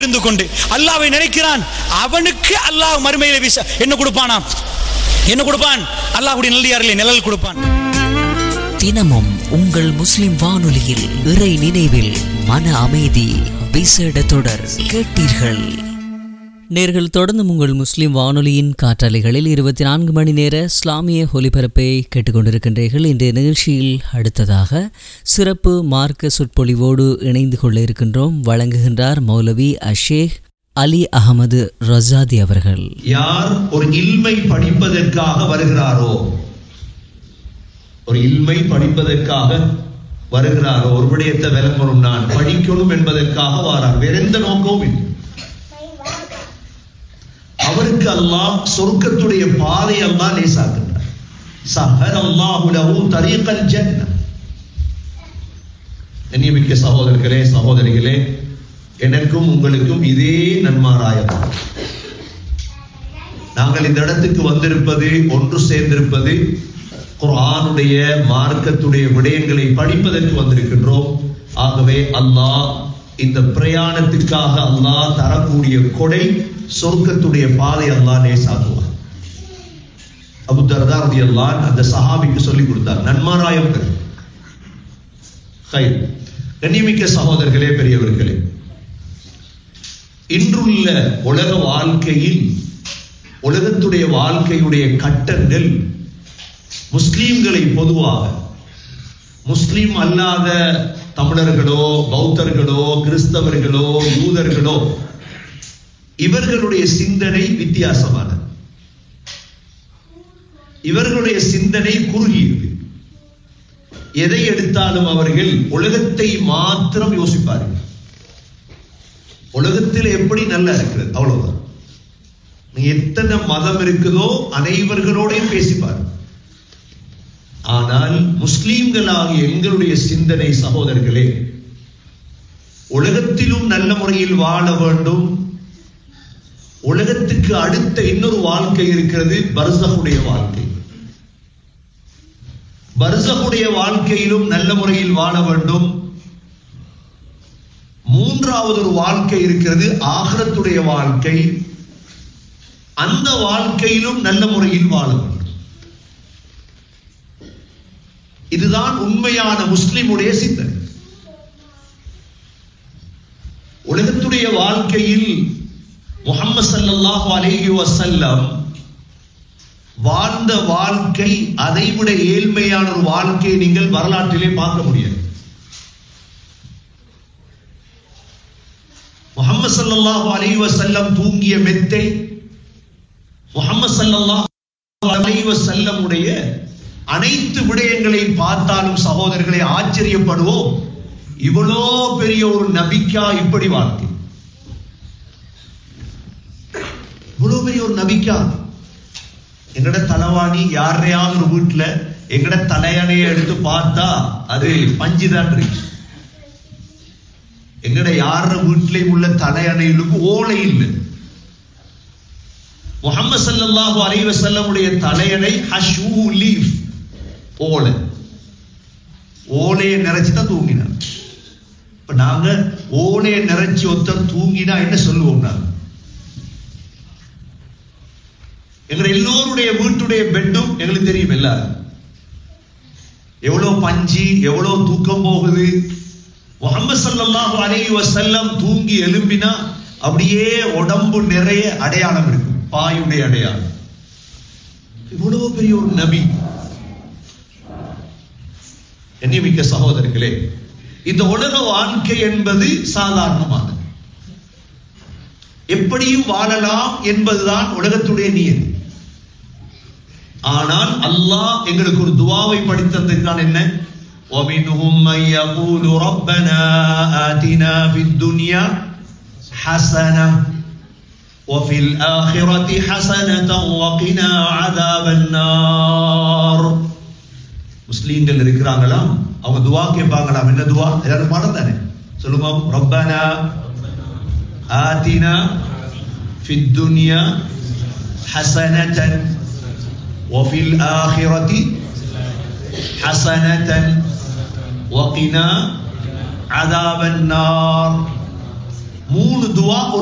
இருந்து கொண்டு அல்லாவை நினைக்கிறான் அவனுக்கு அல்லாஹ் மறுமையில விச என்ன கொடுப்பானாம் என்ன கொடுப்பான் அல்லாஹ்வுடைய நல்லியாரிலே நிழல் கொடுப்பான் தினமும் உங்கள் முஸ்லிம் வானொலியில் இறை நினைவில் மன அமைதி விசேட தொடர் கேட்டீர்கள் நேர்கள் தொடர்ந்து உங்கள் முஸ்லிம் வானொலியின் காற்றாலைகளில் இருபத்தி நான்கு மணி நேர இஸ்லாமிய ஒலிபரப்பை கேட்டுக்கொண்டிருக்கின்றீர்கள் இன்றைய நிகழ்ச்சியில் அடுத்ததாக சிறப்பு மார்க்க சொற்பொழிவோடு இணைந்து கொள்ள இருக்கின்றோம் வழங்குகின்றார் மௌலவி அஷேக் அலி அகமது ரசாதி அவர்கள் யார் ஒரு இல்மை படிப்பதற்காக வருகிறாரோ ஒரு இல்மை படிப்பதற்காக வருகிறாரோ ஒரு விடயத்தை விளம்பரம் நான் படிக்கணும் என்பதற்காக வாரார் வேற எந்த நோக்கமும் இல்லை அவருக்கு அல்லாஹ் சொர்க்கத்துடைய பாதை அல்லாஹ் லேசாக்குகிறார் சஹர் அல்லாஹு லஹு தரீகல் ஜன்ன கண்ணியமிக்க சகோதரர்களே சகோதரிகளே எனக்கும் உங்களுக்கும் இதே நன்மாராயம் நாங்கள் இந்த இடத்துக்கு வந்திருப்பது ஒன்று சேர்ந்திருப்பது குர்ஆனுடைய மார்க்கத்துடைய விடயங்களை படிப்பதற்கு வந்திருக்கின்றோம் ஆகவே அல்லாஹ் இந்த பிரயாணத்துக்காக அல்லாஹ் தரக்கூடிய கொடை சொர்க்கத்துடைய பாதை அல்லாஹ் லேசாக்குவார் அபு தர்தா ரலியல்லாஹு அன்ஹு அந்த சஹாபிக்கு சொல்லி கொடுத்தார் நன்மாராயம் ஹைர் கண்ணியமிக்க சகோதரர்களே பெரியவர்களே இன்றுள்ள உலக வாழ்க்கையில் உலகத்துடைய வாழ்க்கையுடைய கட்டங்கள் முஸ்லீம்களை பொதுவாக முஸ்லீம் அல்லாத தமிழர்களோ பௌத்தர்களோ கிறிஸ்தவர்களோ யூதர்களோ இவர்களுடைய சிந்தனை வித்தியாசமானது இவர்களுடைய சிந்தனை குறுகியது எதை எடுத்தாலும் அவர்கள் உலகத்தை மாத்திரம் யோசிப்பார்கள் உலகத்தில் எப்படி நல்லா இருக்கிறது அவ்வளவுதான் நீ எத்தனை மதம் இருக்குதோ அனைவர்களோடையும் பேசிப்பார் ஆனால் முஸ்லீம்களாகிய எங்களுடைய சிந்தனை சகோதரர்களே உலகத்திலும் நல்ல முறையில் வாழ வேண்டும் உலகத்துக்கு அடுத்த இன்னொரு வாழ்க்கை இருக்கிறது பர்சகுடைய வாழ்க்கை பர்சகுடைய வாழ்க்கையிலும் நல்ல முறையில் வாழ வேண்டும் மூன்றாவது ஒரு வாழ்க்கை இருக்கிறது ஆகரத்துடைய வாழ்க்கை அந்த வாழ்க்கையிலும் நல்ல முறையில் வாழ வேண்டும் இதுதான் உண்மையான முஸ்லிமுடைய சிந்தனை உலகத்துடைய வாழ்க்கையில் முகம்மது சல்லல்லாஹு அலைஹி வஸல்லம் வாழ்ந்த வாழ்க்கை அதைவிட ஏழ்மையான ஒரு வாழ்க்கையை நீங்கள் வரலாற்றிலே பார்க்க முடியாது முகமது சல்லல்லாஹு அலைஹி வஸல்லம் தூங்கிய மெத்தை முகமது சல்லல்லாஹு அலைஹி வஸல்லம் உடைய அனைத்து விடயங்களை பார்த்தாலும் சகோதரர்களை ஆச்சரியப்படுவோம் இவ்வளோ பெரிய ஒரு நபிக்கா இப்படி வாழ்க்கை இவ்வளவு பெரிய ஒரு நபிக்கா எங்கட தலவாணி யாரையாவது ஒரு வீட்டுல எங்கட தலையணையை எடுத்து பார்த்தா அது பஞ்சுதான் இருக்கு எங்கட யார வீட்டிலையும் உள்ள தலையணைகளுக்கு ஓலை இல்லை முகமது சல்லல்லாஹு அலைஹி வஸல்லமுடைய தலையணை ஹஷூ லீஃப் ஓலை ஓலையை நிறைச்சு தான் தூங்கினார் இப்ப நாங்க ஓலையை நிறைச்சி ஒருத்தர் தூங்கினா என்ன சொல்லுவோம் நாங்க எங்க எல்லோருடைய வீட்டுடைய பெட்டும் எங்களுக்கு தெரியும் எல்லாரும் எவ்வளவு பஞ்சி எவ்வளவு தூக்கம் போகுது முகமது சல்லல்லாஹு அலைஹி வஸல்லம் தூங்கி எழும்பினா அப்படியே உடம்பு நிறைய அடையாளம் இருக்கும் பாயுடைய அடையாளம் இவ்வளவு பெரிய ஒரு நபி எண்ணிமிக்க சகோதரர்களே இந்த உலக வாழ்க்கை என்பது சாதாரணமானது எப்படியும் வாழலாம் என்பதுதான் உலகத்துடைய நியதி ஆனால் அல்லாஹ் எங்களுக்கு ஒரு துவாவை படித்ததுக்கான என்ன ومنهم من يقول ربنا آتنا في الدنيا حسنة وفي الآخرة حسنة وقنا عذاب النار முஸ்லீம்கள் இருக்கிறாங்களாம் அவங்க துவா கேட்பாங்களாம் என்ன துவா எல்லாரும் பாடம் தானே சொல்லுங்க ரப்பனா ஆத்தினா في الدنيا حسنة وفي الآخرة حسنة وقنا عذاب النار மூணு துவா